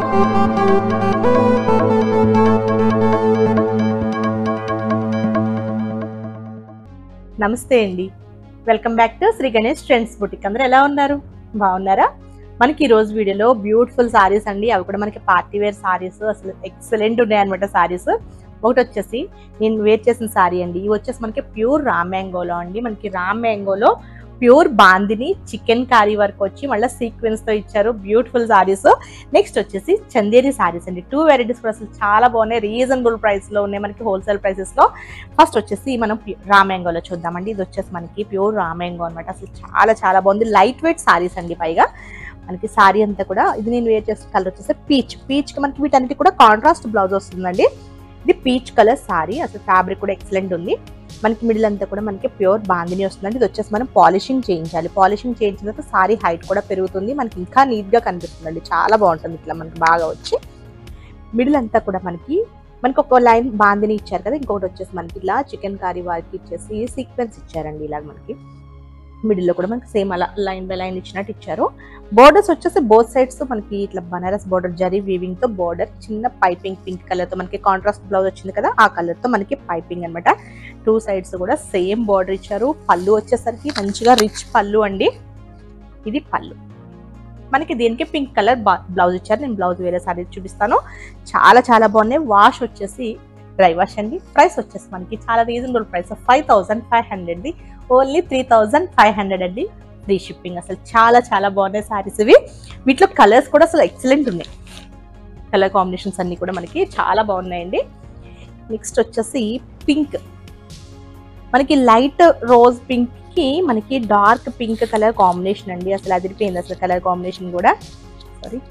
నమస్తే అండి welcome back to Shri Ganesh trends boutique అందరూ ఎలా ఉన్నారు బాగున్నారా మనకి ఈ రోజు వీడియోలో బ్యూటిఫుల్ సారీస్ అండి అవి కూడా మనకి పార్టీ వేర్ సారీస్ అసలు ఎక్సలెంట్ ఉన్నాయి అనమాట సారీస్ ఒకటి వచ్చేసి నేను వేర్ చేసిన సారీ అండి ఇవి వచ్చేసి మనకి ప్యూర్ రామ్ మ్యాంగోలో అండి మనకి రామ్ మ్యాంగోలో pure bandhani chikankari work వచ్చి మళ్ళీ సీక్వెన్స్ తో ఇచ్చారు బ్యూటిఫుల్ సారీస్ నెక్స్ట్ వచ్చేసి చందేరి సారీస్ అండి టూ వెరైటీస్ కూడా అసలు చాలా బాగున్నాయి రీజనబుల్ ప్రైస్ లో ఉన్నాయి మనకి హోల్సేల్ ప్రైసెస్ లో ఫస్ట్ వచ్చేసి మనం రామ్యాంగోలో చూద్దామండి ఇది వచ్చేసి మనకి ప్యూర్ రామ్యాంగో అనమాట అసలు చాలా చాలా బాగుంది లైట్ వెయిట్ సారీస్ అండి పైగా మనకి సారీ అంతా కూడా ఇది నేను వేర్ చేసిన కలర్ వచ్చేసి పీచ్ పీచ్ కి మనకి వీటన్నిటి కూడా కాంట్రాస్ట్ బ్లౌజ్ వస్తుందండి ఇది పీచ్ కలర్ సారీ అసలు ఫ్యాబ్రిక్ కూడా ఎక్సలెంట్ ఉంది మనకి మిడిల్ అంతా కూడా మనకి ప్యూర్ బాందిని వస్తుందండి ఇది వచ్చేసి మనం పాలిషింగ్ చేయించాలి పాలిషింగ్ చేయించిన తర్వాత సారీ హైట్ కూడా పెరుగుతుంది మనకి ఇంకా నీట్ గా కనిపిస్తుందండి చాలా బాగుంటుంది ఇట్లా మనకి బాగా వచ్చి మిడిల్ అంతా కూడా మనకి మనకి ఒక లైన్ బాందిని ఇచ్చారు కదా ఇంకొకటి వచ్చేసి మనకి ఇలా చికెన్ కర్రీ వారికి ఇచ్చేసి సీక్వెన్స్ ఇచ్చారండి ఇలా మనకి మిడిల్ లో కూడా మనకి సేమ్ అలా లైన్ బై లైన్ ఇచ్చినట్టు ఇచ్చారు బోర్డర్స్ వచ్చేసి బోత్ సైడ్స్ మనకి ఇట్లా బనారస్ బోర్డర్ జరీ వీవింగ్ తో బోర్డర్ చిన్న పైపింగ్ పింక్ కలర్ తో మనకి కాంట్రాస్ట్ బ్లౌజ్ వచ్చింది కదా ఆ కలర్ తో మనకి పైపింగ్ అన్నమాట టూ సైడ్స్ కూడా సేమ్ బోర్డర్ ఇచ్చారు పళ్ళు వచ్చేసరికి మంచిగా రిచ్ పళ్ళు అండి ఇది పళ్ళు మనకి దీనికి పింక్ కలర్ బ్లౌజ్ ఇచ్చారు నేను బ్లౌజ్ వేరే సారీ చూపిస్తాను చాలా చాలా బాగున్నాయి వాష్ వచ్చేసి డ్రై వాష్ అండి ప్రైస్ వచ్చేసి మనకి చాలా reasonable price five thousand five హండ్రెడ్ది only three thousand five hundred అండి ఫ్రీ షిప్పింగ్ అసలు చాలా చాలా బాగున్నాయి సారీస్ ఇవి వీటిలో కలర్స్ కూడా అసలు ఎక్సలెంట్ ఉన్నాయి కలర్ కాంబినేషన్స్ అన్ని కూడా మనకి చాలా బాగున్నాయండి నెక్స్ట్ వచ్చేసి పింక్ మనకి లైట్ రోజ్ పింక్ కి మనకి డార్క్ పింక్ కలర్ కాంబినేషన్ అండి అసలు అదిరిపోయింది అసలు కలర్ కాంబినేషన్ కూడా సారీ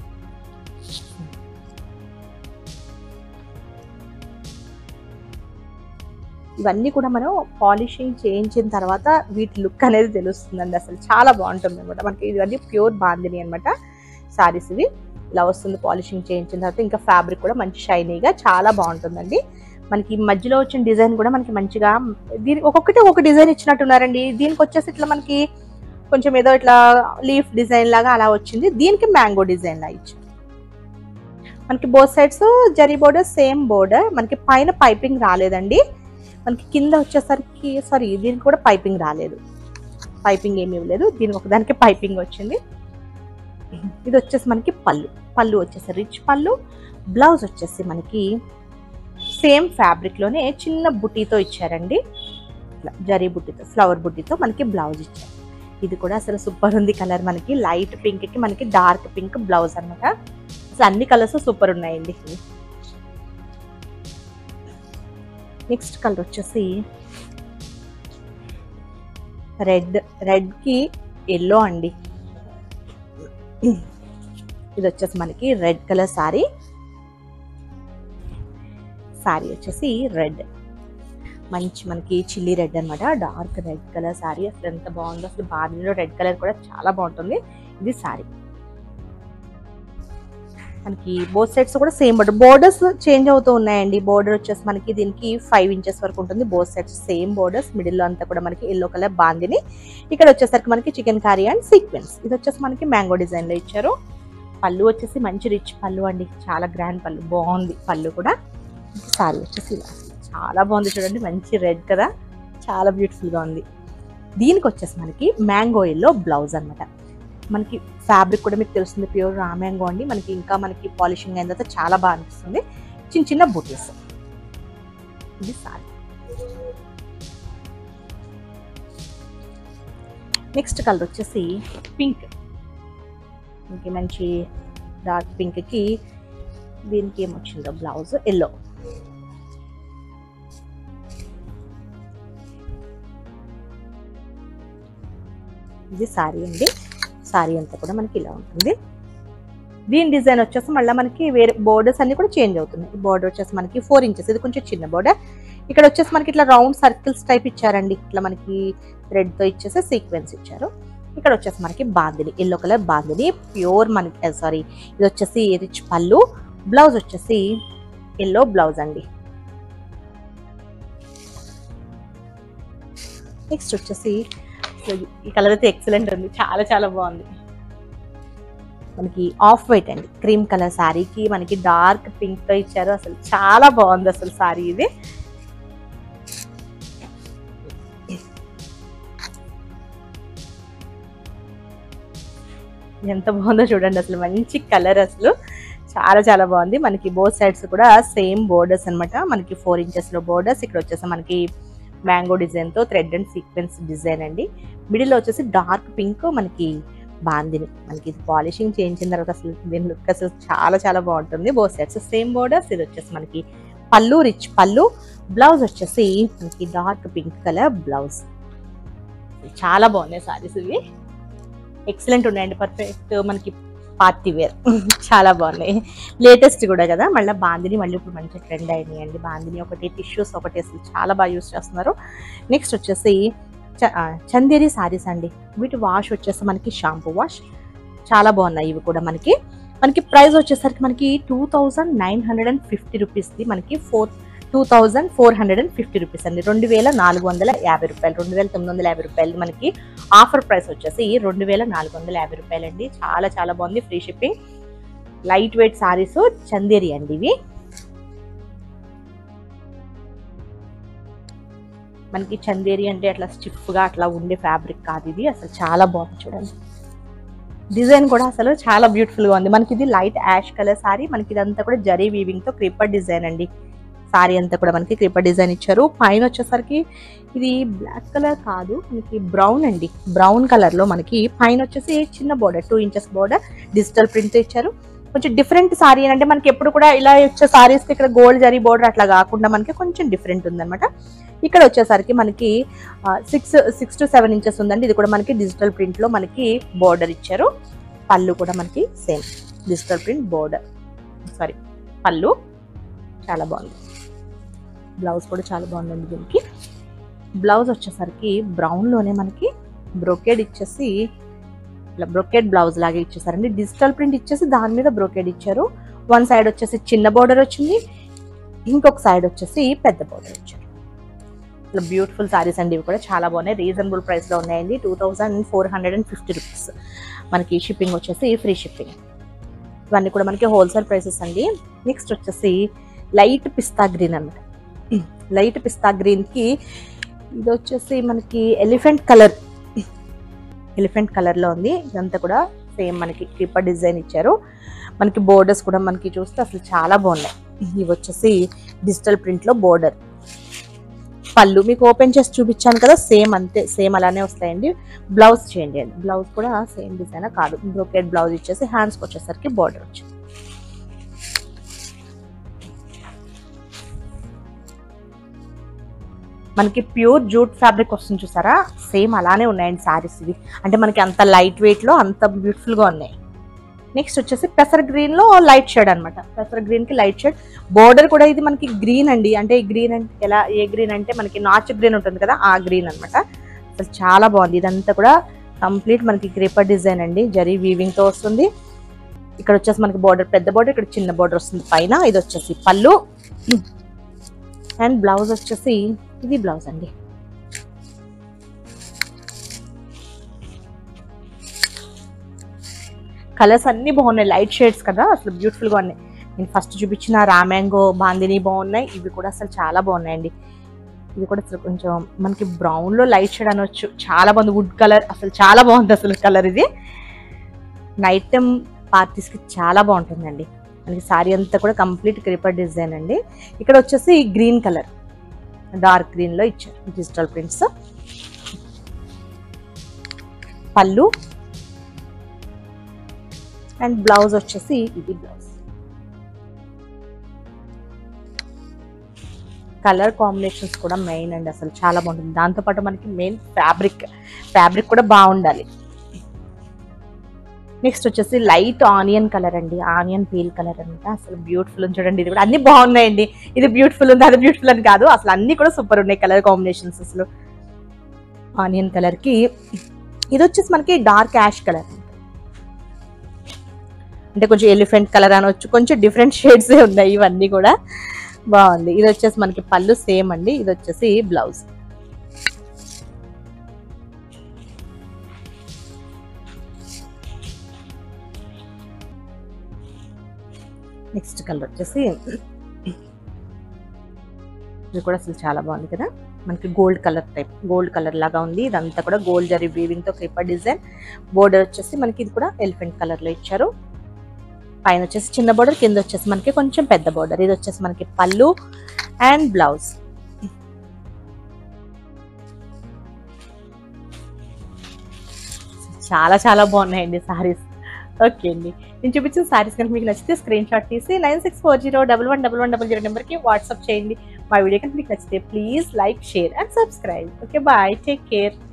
ఇవన్నీ కూడా మనం పాలిషింగ్ చేయించిన తర్వాత వీటి లుక్ అనేది తెలుస్తుందండి అసలు చాలా బాగుంటుంది అనమాట మనకి ఇవన్నీ ప్యూర్ బాందిని అనమాట సారీస్ ఇవి ఇలా వస్తుంది పాలిషింగ్ చేయించిన తర్వాత ఇంకా ఫ్యాబ్రిక్ కూడా మంచి షైనీగా చాలా బాగుంటుందండి మనకి మధ్యలో వచ్చిన డిజైన్ కూడా మనకి మంచిగా దీని ఒక్కొక్కటి ఒక్కొక్క డిజైన్ ఇచ్చినట్టున్నారండి దీనికి వచ్చేసి ఇట్లా మనకి కొంచెం ఏదో ఇట్లా లీఫ్ డిజైన్ లాగా అలా వచ్చింది దీనికి మ్యాంగో డిజైన్ లా ఇచ్చారు మనకి both sides zari border same border మనకి పైన పైపింగ్ రాలేదండి మనకి కింద వచ్చేసరికి సారీ దీనికి కూడా పైపింగ్ రాలేదు పైపింగ్ ఏమి ఇవ్వలేదు దీనికి ఒకదానికి పైపింగ్ వచ్చింది ఇది వచ్చేసి మనకి పళ్ళు పళ్ళు వచ్చేసి రిచ్ పళ్ళు బ్లౌజ్ వచ్చేసి మనకి సేమ్ ఫ్యాబ్రిక్ లోనే చిన్న బుట్టీతో ఇచ్చారండి ఇట్లా జరీ బుట్టితో ఫ్లవర్ బుట్టితో మనకి బ్లౌజ్ ఇచ్చారు ఇది కూడా అసలు సూపర్ ఉంది కలర్ మనకి లైట్ పింక్ కి మనకి డార్క్ పింక్ బ్లౌజ్ అనమాట అసలు అన్ని కలర్స్ సూపర్ ఉన్నాయండి నెక్స్ట్ కలర్ వచ్చేసి రెడ్ రెడ్ కి ఎల్లో అండి ఇది వచ్చేసి మనకి రెడ్ కలర్ సారీ సారీ వచ్చేసి రెడ్ మంచి మనకి చిల్లీ రెడ్ అనమాట డార్క్ రెడ్ కలర్ సారీ అసలు ఎంత బాగుందో అసలు బాడీలో రెడ్ కలర్ కూడా చాలా బాగుంటుంది ఇది సారీ మనకి బోత్ సైడ్స్ కూడా సేమ్ బోర్డర్ బోర్డర్స్ చేంజ్ అవుతూ ఉన్నాయండి బోర్డర్ వచ్చేసి మనకి దీనికి ఫైవ్ ఇంచెస్ వరకు ఉంటుంది both sides same borders middle అంతా కూడా మనకి ఎల్లో కలర్ బాందిని ఇక్కడ వచ్చేసరికి మనకి చికెన్ కర్రీ అండ్ సీక్వెన్స్ ఇది వచ్చేసి మనకి మ్యాంగో డిజైన్ లో ఇచ్చారు పళ్ళు వచ్చేసి మంచి రిచ్ పళ్ళు అండి చాలా గ్రాండ్ పళ్ళు బాగుంది పళ్ళు కూడా సారీ వచ్చేసి ఇలా చాలా బాగుంది చూడండి మంచి రెడ్ కదా చాలా బ్యూటిఫుల్ గా ఉంది దీనికి వచ్చేసి మనకి మ్యాంగో ఎల్లో బ్లౌజ్ అన్నమాట మనకి ఫ్యాబ్రిక్ కూడా మీకు తెలుస్తుంది ప్యూర్ రా మ్యాంగో అండి మనకి ఇంకా మనకి పాలిషింగ్ అయిన తర్వాత చాలా బాగా అనిపిస్తుంది చిన్న చిన్న బూటీస్ ఇది సారీ నెక్స్ట్ కలర్ వచ్చేసి పింక్ ఇంకే మంచి డార్క్ పింక్ కి దీనికి ఏమొచ్చిందో బ్లౌజ్ ఎల్లో ఇది సారీ అండి సారీ అంతా కూడా మనకి ఇలా ఉంటుంది దీని డిజైన్ వచ్చేసి మళ్ళీ మనకి వేరే బోర్డర్స్ అన్ని కూడా చేంజ్ అవుతున్నాయి బోర్డర్ వచ్చేసి మనకి ఫోర్ ఇంచెస్ ఇది కొంచెం చిన్న బోర్డర్ ఇక్కడ వచ్చేసి మనకి ఇట్లా రౌండ్ సర్కిల్స్ టైప్ ఇచ్చారండి ఇట్లా మనకి థ్రెడ్ తో ఇచ్చేసి సీక్వెన్స్ ఇచ్చారు ఇక్కడ వచ్చేసి మనకి bandhani yellow colour bandhani pure మనకి సారీ ఇది వచ్చేసి రిచ్ పళ్ళు బ్లౌజ్ వచ్చేసి ఎల్లో బ్లౌజ్ అండి నెక్స్ట్ వచ్చేసి ఈ కలర్ అయితే ఎక్సలెంట్ ఉంది చాలా చాలా బాగుంది మనకి ఆఫ్ వైట్ అండి క్రీమ్ కలర్ శారీకి మనకి డార్క్ పింక్ తో ఇచ్చారు అసలు చాలా బాగుంది అసలు శారీ ఇది ఎంత బాగుందో చూడండి అసలు మంచి కలర్ అసలు చాలా చాలా బాగుంది మనకి బోత్ సైడ్స్ కూడా సేమ్ బోర్డర్స్ అన్నమాట మనకి ఫోర్ ఇంచెస్ లో బోర్డర్స్ ఇక్కడ వచ్చేసి మనకి మ్యాంగో డిజైన్ తో థ్రెడ్ అండ్ సీక్వెన్స్ డిజైన్ అండి మిడిల్ వచ్చేసి డార్క్ పింక్ మనకి బాందిని మనకి ఇది పాలిషింగ్ చేయించిన తర్వాత అసలు దీని లుక్ అసలు చాలా చాలా బాగుంటుంది బోత్ సైడ్స్ సేమ్ బోర్డర్స్ ఇది వచ్చేసి మనకి పళ్ళు రిచ్ పళ్ళు బ్లౌజ్ వచ్చేసి మనకి డార్క్ పింక్ కలర్ బ్లౌజ్ చాలా బాగున్నాయి సారీస్ ఇవి ఎక్సలెంట్ ఉన్నాయండి పర్ఫెక్ట్ మనకి పార్టీ వేర్ చాలా బాగున్నాయి లేటెస్ట్ కూడా కదా మళ్ళీ బాందిని మళ్ళీ ఇప్పుడు మంచి ట్రెండ్ అయినాయి అండి బాందిని ఒకటి టిష్యూస్ ఒకటి అసలు చాలా బాగా యూస్ చేస్తున్నారు నెక్స్ట్ వచ్చేసి చ- ఆ, చందేరి సారీస్ అండి వీటి వాష్ వచ్చేసి మనకి షాంపూ వాష్ చాలా బాగున్నాయి ఇవి కూడా మనకి మనకి ప్రైస్ వచ్చేసరికి మనకి two thousand nine hundred and fifty రూపీస్ది మనకి for two thousand four hundred and fifty rupees అండి రెండు వేల నాలుగు వందల యాభై రూపాయలు రెండు వేల తొమ్మిది వందల యాభై రూపాయలు మనకి ఆఫర్ ప్రైస్ వచ్చేసి రెండు వేల నాలుగు వందల యాభై రూపాయలు అండి చాలా చాలా బాగుంది free shipping light weight sarees Chanderi అండి ఇవి మనకి చందేరి అంటే అట్లా స్టిఫ్ గా అట్లా ఉండే ఫ్యాబ్రిక్ కాదు ఇది అసలు చాలా బాగుంది చూడండి డిజైన్ కూడా అసలు చాలా బ్యూటిఫుల్ గా ఉంది మనకి ఇది లైట్ యాష్ కలర్ సారీ మనకి ఇదంతా కూడా జరీ వీవింగ్ తో క్రీపర్ డిజైన్ అండి సారీ అంతా కూడా మనకి క్రీపర్ డిజైన్ ఇచ్చారు పైన వచ్చేసరికి ఇది బ్లాక్ కలర్ కాదు మనకి బ్రౌన్ అండి బ్రౌన్ కలర్ లో మనకి పైన వచ్చేసి చిన్న border two inches border digital print ఇచ్చారు కొంచెం డిఫరెంట్ సారీ అంటే మనకి ఎప్పుడు కూడా ఇలా వచ్చే సారీస్ ఇక్కడ గోల్డ్ జరీ బోర్డర్ అట్లా కాకుండా మనకి కొంచెం డిఫరెంట్ ఉందన్నమాట ఇక్కడ వచ్చేసరికి మనకి six six to seven inches ఉందండి ఇది కూడా మనకి డిజిటల్ ప్రింట్ లో మనకి బోర్డర్ ఇచ్చారు పళ్ళు కూడా మనకి same digital print border saree pallu చాలా బాగుంది బ్లౌజ్ కూడా చాలా బాగుందండి దీనికి బ్లౌజ్ వచ్చేసరికి బ్రౌన్ లోనే మనకి బ్రోకేడ్ ఇచ్చేసి ఇలా బ్రోకేడ్ బ్లౌజ్ లాగా ఇచ్చేసారండి డిజిటల్ ప్రింట్ ఇచ్చేసి దాని మీద బ్రోకేడ్ ఇచ్చారు వన్ సైడ్ వచ్చేసి చిన్న బోర్డర్ వచ్చింది ఇంకొక సైడ్ వచ్చేసి పెద్ద బోర్డర్ ఇచ్చారు ఇట్లా బ్యూటిఫుల్ సారీస్ అండి ఇవి కూడా చాలా బాగున్నాయి రీజనబుల్ ప్రైస్ లో ఉన్నాయండి two thousand four hundred and fifty rupees మనకి షిప్పింగ్ వచ్చేసి ఫ్రీ షిప్పింగ్ ఇవన్నీ కూడా మనకి హోల్సేల్ ప్రైసెస్ అండి నెక్స్ట్ వచ్చేసి లైట్ పిస్తా గ్రీన్ అన్నమాట లైట్ పిస్తా గ్రీన్ కి ఇది వచ్చేసి మనకి ఎలిఫెంట్ కలర్ ఎలిఫెంట్ కలర్ లో ఉంది ఇదంతా కూడా సేమ్ మనకి క్రీపర్ డిజైన్ ఇచ్చారు మనకి బోర్డర్స్ కూడా మనకి చూస్తే అసలు చాలా బాగున్నాయి ఇవి వచ్చేసి డిజిటల్ ప్రింట్ లో బోర్డర్ పళ్ళు మీకు ఓపెన్ చేసి చూపించాను కదా సేమ్ అంతే సేమ్ అలానే వస్తాయండి బ్లౌజ్ చేయండి అండి బ్లౌజ్ కూడా సేమ్ డిజైన్ కాదు బ్రోకెట్ బ్లౌజ్ ఇచ్చేసి హ్యాండ్స్కి వచ్చేసరికి బార్డర్ వచ్చింది మనకి ప్యూర్ జూట్ ఫ్యాబ్రిక్ వస్తుంది చూసారా సేమ్ అలానే ఉన్నాయండి సారీస్ ఇవి అంటే మనకి అంత లైట్ వెయిట్ లో అంత బ్యూటిఫుల్ గా ఉన్నాయి నెక్స్ట్ వచ్చేసి పెసర్ గ్రీన్ లో లైట్ షేడ్ అనమాట పెసర్ గ్రీన్ కి లైట్ షేడ్ బోర్డర్ కూడా ఇది మనకి గ్రీన్ అండి అంటే ఈ గ్రీన్ అంటే ఎలా ఏ గ్రీన్ అంటే మనకి నాచ్ గ్రీన్ ఉంటుంది కదా ఆ గ్రీన్ అన్నమాట అసలు చాలా బాగుంది ఇదంతా కూడా కంప్లీట్ మనకి క్రీపర్ డిజైన్ అండి జరీ వీవింగ్ తో వస్తుంది ఇక్కడ వచ్చేసి మనకి బోర్డర్ పెద్ద బోర్డర్ ఇక్కడ చిన్న బోర్డర్ వస్తుంది పైన ఇది వచ్చేసి పళ్ళు అండ్ బ్లౌజ్ వచ్చేసి ఇది బ్లౌజ్ అండి కలర్స్ అన్ని బాగున్నాయి లైట్ షేడ్స్ కదా అసలు బ్యూటిఫుల్ గా ఉన్నాయి నేను ఫస్ట్ చూపించిన రామ్యాంగో బాందిని బాగున్నాయి ఇవి కూడా అసలు చాలా బాగున్నాయండి ఇది కూడా అసలు కొంచెం మనకి బ్రౌన్ లో లైట్ షేడ్ అనొచ్చు చాలా బాగుంది వుడ్ కలర్ అసలు చాలా బాగుంది అసలు కలర్ ఇది నైట్ టైం పార్టీస్ కి చాలా బాగుంటుందండి మనకి సారీ అంతా కూడా కంప్లీట్ క్రీపర్ డిజైన్ అండి ఇక్కడ వచ్చేసి గ్రీన్ కలర్ డార్క్ గ్రీన్ లో ఇచ్చారు digital prints pallu and blouse వచ్చేసి ఇది బ్లౌజ్ కలర్ కాంబినేషన్స్ కూడా మెయిన్ అండి అసలు చాలా బాగుంటుంది దాంతోపాటు మనకి మెయిన్ ఫ్యాబ్రిక్ ఫ్యాబ్రిక్ కూడా బాగుండాలి నెక్స్ట్ వచ్చేసి లైట్ ఆనియన్ కలర్ అండి ఆనియన్ పీల్ కలర్ అనమాట అసలు బ్యూటిఫుల్ ఉంది చూడండి ఇది కూడా అన్ని బాగున్నాయండి ఇది బ్యూటిఫుల్ ఉంది అది బ్యూటిఫుల్ అని కాదు అసలు అన్ని కూడా సూపర్ ఉన్నాయి కలర్ కాంబినేషన్స్ అసలు ఆనియన్ కలర్ కి ఇది వచ్చేసి మనకి డార్క్ యాష్ కలర్ అంటే కొంచెం ఎలిఫెంట్ కలర్ అనొచ్చు కొంచెం డిఫరెంట్ షేడ్స్ ఉన్నాయి ఇవన్నీ కూడా బాగుంది ఇది వచ్చేసి మనకి పళ్ళు సేమ్ అండి ఇది వచ్చేసి బ్లౌజ్ నెక్స్ట్ కలర్ వచ్చేసి ఇది కూడా అసలు చాలా బాగుంది కదా మనకి gold colour type gold colour లాగా ఉంది ఇదంతా కూడా గోల్డ్ జరీ వీవింగ్ తో క్రీపర్ డిజైన్ బోర్డర్ వచ్చేసి మనకి ఇది కూడా ఎలిఫెంట్ కలర్ లో ఇచ్చారు పైన వచ్చేసి చిన్న బోర్డర్ కింద వచ్చేసి మనకి కొంచెం పెద్ద బోర్డర్ ఇది వచ్చేసి మనకి పళ్ళు అండ్ బ్లౌజ్ చాలా చాలా బాగున్నాయండి సారీస్ ఓకే అండి నేను చూపించిన సారీస్ కనుక మీకు నచ్చితే స్క్రీన్ షాట్ తీసి nine six four zero double one double one double zero నెంబర్కి వాట్సాప్ చేయండి మా వీడియో కనుక మీకు నచ్చితే please like share and subscribe okay bye take care